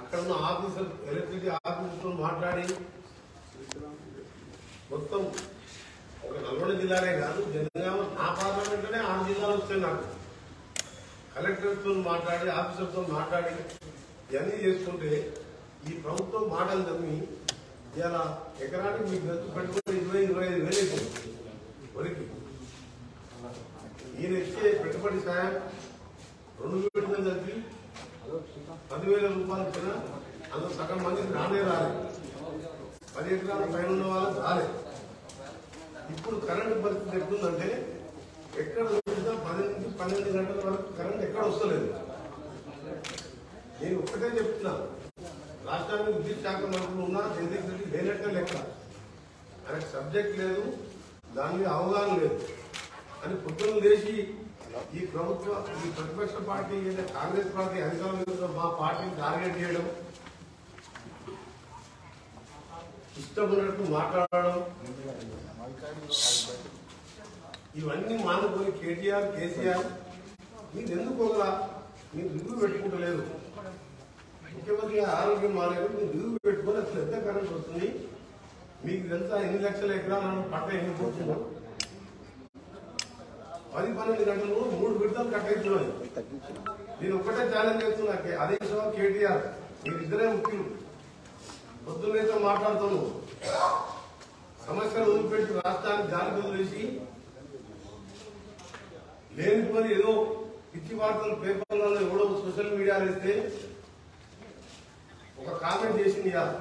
అక్కడ ఉన్న officer electricity ఆఫీసర్తో మాట్లాడి మొత్తం ఒక నల్గొండ జిల్లానే కాదు జనగామ నా పార్లమెంట్లోనే ఆరు జిల్లాలు వస్తాయి నాకు కలెక్టర్తో మాట్లాడి ఆఫీసర్తో మాట్లాడి ఇవన్నీ చేసుకుంటే ఈ ప్రభుత్వం మాటలు తమ్మి ఇలా ఎకరానికి మీకు ఖర్చు పెట్టుకుని ఇరవై ఇరవై ఐదు వేలు అవుతుంది వరికి ఈయన ఇచ్చే పెట్టుబడి సాయం రెండు విడతలు కలిపి పదివేల రూపాయలు ఇచ్చిన అందులో సగం మందికి రానే రాలేదు పది ఎకరాల పైన ఉన్న వాళ్ళకి రాలేదు ఇప్పుడు కరెంట్ పరిస్థితి ఎట్లుందంటే ఎక్కడ చూసినా పది నుంచి పన్నెండు గంటల వరకు కరెంట్ ఎక్కడ వస్తలేదు నేను ఒక్కటే చెప్తున్నా రాష్ట్రానికి విద్యుత్ శాఖ మంత్రులు ఉన్నా జగదీష్ రెడ్డి లేనట్టే లెక్క ఆయనకు సబ్జెక్ట్ లేదు దాని మీద అవగాహన లేదు అని పొద్దున్న లేచి ఈ ప్రభుత్వ ఈ ప్రతిపక్ష పార్టీ ఏదైతే కాంగ్రెస్ పార్టీ అధికారంలో మా పార్టీని టార్గెట్ చేయడం ఇష్టమైనట్టు మాట్లాడడం ఇవన్నీ మానుకొని కేటీఆర్ కేసీఆర్ మీరు ఎందుకు ఒక మీరు రివ్యూ పెట్టుకుంటలేదు ముఖ్యమంత్రి గారి ఆరోగ్యం మాలేదు మీరు రివ్యూ పెట్టుకొని అసలు ఎంత కరెంట్ వస్తుంది మీకు తెలుసా ఎన్ని లక్షల ఎకరాలను పంట ఎన్ని పోతుందో పది పన్నెండు గంటలు మూడు విడతలు కట్టేస్తున్నాయి నేను ఒక్కటే ఛాలెంజ్ చేస్తున్నా కే- అదే శివ కేటీఆర్ మీరిద్దరే ముఖ్యులు పొద్దున్నైతే మాట్లాడుతాను సమస్యలు వదిలిపెట్టి రాష్ట్రాన్ని దానికి వదిలేసి లేని పని ఏదో పిచ్చి వార్తలు పేపర్లలో ఎవడో సోషల్ మీడియాలో ఇస్తే ఒక కామెంట్ చేసింది ఇవాళ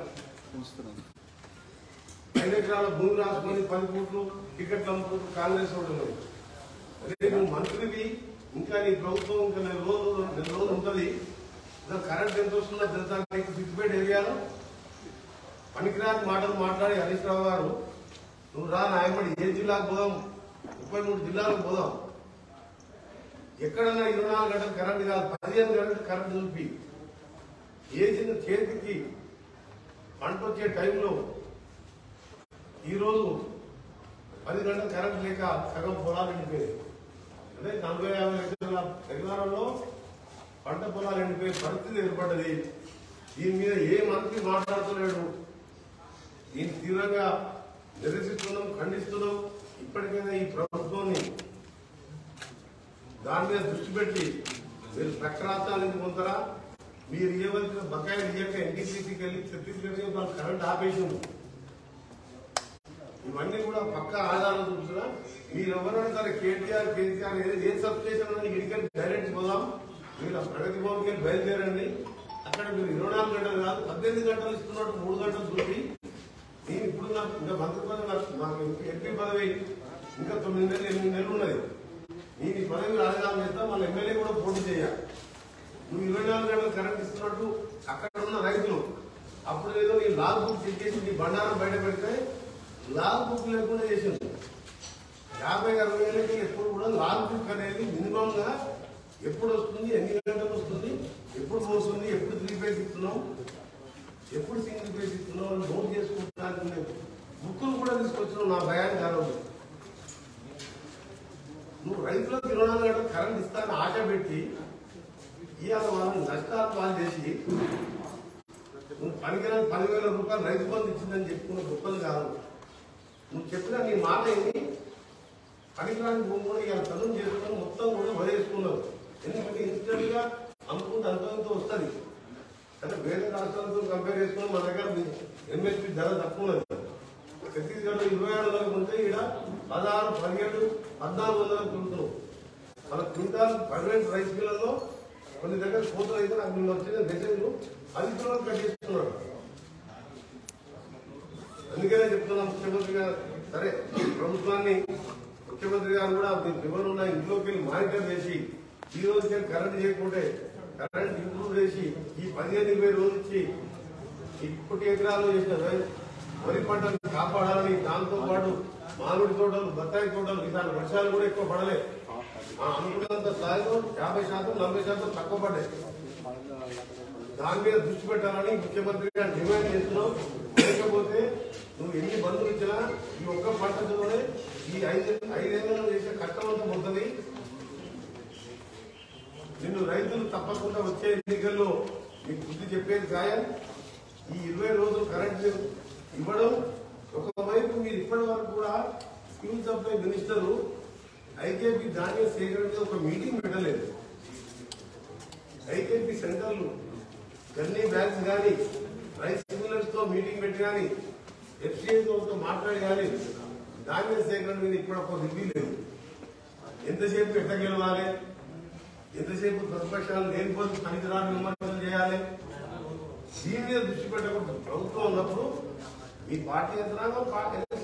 ఐదు ఎకరాల భూమి రాసుకొని పది కోట్లు టికెట్లు అమ్ముకుంటూ కాంగ్రెస్ వాడు ఉన్నాడు. అదే నువ్వు మంత్రివి ఇంకా నీ ప్రభుత్వం ఇంకా నెల రోజులు నెల రోజులు ఉంటుంది ఇంకా కరెంట్ ఎంత వస్తుందో తెలుసా నీకు సిద్దిపేట ఏరియాలో పనికిరాని మాటలు మాట్లాడి హరీష్ రావు గారు నువ్వు రా నాయకుడు ఏ జిల్లాకు పోదాం ముప్పై మూడు జిల్లాలకు పోదాం ఎక్కడన్నా ఇరవై నాలుగు గంటలు కరెంట్ కాదు పదిహేను గంటలు కరెంట్ చూపి ఏ చిన్న చేతికి పంట వచ్చే టైంలో ఈరోజు పది గంటలు కరెంట్ లేక సగం పొలాలు ఎండిపోయాయి అంటే నలభై యాభై లక్షల ఎకరాలలో పంట పొలాలు ఎండిపోయే పరిస్థితి ఏర్పడ్డది దీని మీద ఏ మంత్రి మాట్లాడుతున్నాడు దీన్ని తీవ్రంగా నిరసిస్తున్నాం ఖండిస్తున్నాం ఇప్పటికైనా ఈ ప్రభుత్వాన్ని దాని మీద దృష్టి పెట్టి మీరు ప్రక్క రాష్ట్రాల నుంచి పొందరా మీరు ఇవ్వవలసిన బకాయిలు ఇయ్యక ఎన్టీసీకి వెళ్ళి ఛత్తీస్గఢ్ వాళ్ళు కరెంట్ ఆపేసింది ఇవన్నీ కూడా పక్క ఆధారాలు చూసినా మీరు ఎవరైనా సరే కేటీఆర్ కేసీఆర్ ఏదో ఏ సబ్ స్టేషన్ అని ఇడికెళ్ళి డైరెక్ట్ పోదాం మీరు ఆ ప్రగతి భవన్కి వెళ్ళి బయలుదేరండి అక్కడ మీరు ఇరవై నాలుగు గంటలు కాదు పద్దెనిమిది గంటలు ఇస్తున్నట్టు మూడు గంటలు చూపి నేను ఇప్పుడు నాకు ఇంకా మంత్రి పదవి నాకు నాకు ఎంపీ పదవి ఇంకా తొమ్మిది నెలలు ఎనిమిది నెలలు ఉన్నది నేను ఈ పదవి రాజీనామా చేస్తా మళ్ళీ ఎమ్మెల్యే కూడా పోటీ చేయాలి నువ్వు ఇరవై నాలుగు గంటలు కరెంట్ ఇస్తున్నట్టు అక్కడ ఉన్న రైతులు అప్పుడు ఏదో నీ లాగ్ బుక్ చెక్ చేసి నీ బండారం బయట పెడితే లాగ్ బుక్ లేకుండా చేసింది యాభై అరవై ఏళ్ళకి ఎప్పుడు కూడా లాగ్ బుక్ అనేది మినిమం గా ఎప్పుడు వస్తుంది ఎన్ని గంటలు వస్తుంది ఎప్పుడు పోస్తుంది ఎప్పుడు త్రీ పేజ్ ఇస్తున్నాం ఎప్పుడు సింగిల్ పేజ్ ఇస్తున్నాం అని నోట్ చేసుకుంటున్నాను బుక్కులు కూడా తీసుకొచ్చినావు నా భయానికి ఆ రోజు నువ్వు రైతులకు ఇరవై నాలుగు గంటలు కరెంట్ ఇస్తానని ఆశ పెట్టి ఇవాళ వాళ్ళని నష్టాలు పాలు చేసి నువ్వు పనికిరాని పదివేల రూపాయలు రైతు బంధు ఇచ్చిందని చెప్పుకున్న గొప్పది కాదు నువ్వు చెప్పిన నీ మాట ఏంటి పనికిరాని భూమి కూడా ఇవాళ చదువు చేసుకుని మొత్తం కూడా వదిలేసుకున్నావు ఎందుకంటే ఇన్స్టెంట్ గా అమ్ముకుంటే అంత ఇంత వస్తుంది అంటే వేరే రాష్ట్రాలతో కంపేర్ చేసుకుని మన దగ్గర ఎంఎస్పీ ధర తక్కువ ఉన్నది ఛత్తీస్గఢ్ ఇరవై ఏడు వందలకు ఉంటే ఇక్కడ పదహారు పదిహేడు పద్నాలుగు వందలకు తిరుగుతున్నాం మన క్వింటాల్ పన్నెండు రైస్ మిల్లలో కొన్ని దగ్గర కోతలు అయితే నాకు నిన్న వచ్చిన మెసేజ్ అది కూడా కట్ చేస్తున్నాడు అందుకనే చెప్తున్నా ముఖ్యమంత్రి గారు సరే ఈ ప్రభుత్వాన్ని ముఖ్యమంత్రి గారు కూడా ఎవరు ఉన్న ఇంట్లోకి వెళ్ళి మానిటర్ చేసి ఈ రోజుకి కరెంట్ చేయకుంటే కరెంట్ ఇంప్రూవ్ చేసి ఈ పదిహేను ఇరవై రోజులు ఇచ్చి ఇప్పటి ఎకరాలు చేసిన రై- వరి పంటను కాపాడాలని దాంతో పాటు మామిడి తోటలు బత్తాయి తోటలు ఈసారి వర్షాలు కూడా ఎక్కువ పడలే ఆ అనుకున్నంత స్థాయిలో యాభై శాతం నలభై శాతం తక్కువ పడ్డాయి దాని మీద దృష్టి పెట్టాలని ముఖ్యమంత్రి గారు డిమాండ్ చేస్తున్నాం లేకపోతే నువ్వు ఎన్ని బంధువులు ఇచ్చినా ఈ ఒక్క పంటతోనే ఈ ఐదు ఐదేళ్లలో చేసే కష్టం అంతా పోతుంది నిన్ను రైతులు తప్పకుండా వచ్చే ఎన్నికల్లో మీకు బుద్ధి చెప్పేది ఖాయం ఈ ఇరవై రోజులు కరెంట్ బిల్ ఇవ్వడం ఒకవైపు మీరు ఇప్పటి వరకు కూడా స్కిల్ సప్లై మినిస్టరు ఐకేపీ ధాన్యం సేకరణ ఒక మీటింగ్ పెట్టలేదు ఐకేపీ సెంటర్లు గన్నీ బ్యాంక్స్ కానీ రైస్ మిల్లర్స్ తో మీటింగ్ పెట్టి కానీ ఎఫ్సిఐతో మాట్లాడి కానీ ధాన్యం సేకరణ మీద ఇప్పుడు ఒక రివ్యూ లేదు ఎంతసేపు ఎట్లా గెలవాలి ఎంతసేపు ప్రతిపక్షాలు లేనిపోతే పనికిరాని విమర్శలు చేయాలి దీని మీద దృష్టి పెట్టకుండా ప్రభుత్వం ఉన్నప్పుడు ఈ పార్టీ యంత్రాంగం పార్టీ